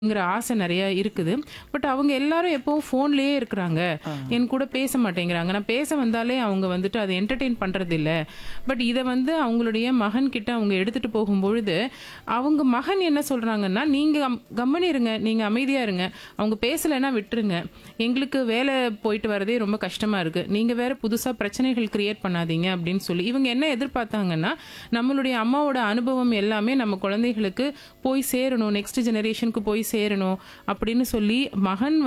ங்கிற ஆசை நெறைய இருக்குது. பட் அவங்க எல்லாரும் எப்பவும் ஃபோன்லயே இருக்கிறாங்க. ஆ. என் கூட பேச மாட்டேங்கிறாங்க. நான் பேச வந்தாலே அவங்க வந்துட்டு அத என்டர்டெயின் பண்றதில்ல. பட் இத வந்து அவங்களுடைய மகன்கிட்ட அவங்க எடுத்துட்டு போகும்பொழுது, அவங்க மகன் என்ன சொல்றாங்கன்னா, "நீங்க கம் கம்முனு இருங்க. நீங்க அமைதியா இருங்க. அவங்க பேசலன்னா விட்டுருங்க. எங்களுக்கு வேலை போயிட்டு வரதே ரொம்ப கஷ்டமா இருக்கு. நீங்க வேற புதுசா பிரச்சனைகள் கிரியேட் பண்ணாதீங்க." அப்படின்னு சொல்லி இவங்க என்ன எதிர்பார்த்தாங்கன்னா, நம்மளுடைய அம்மாவோட அனுபவம் எல்லாமே நம்ம குழந்தைகளுக்கு போய் சேரணும். நெக்ஸ்ட் ஜெனரேஷனுக்கு போய் சேரணும் அப்படின்னு சொல்லி மகன்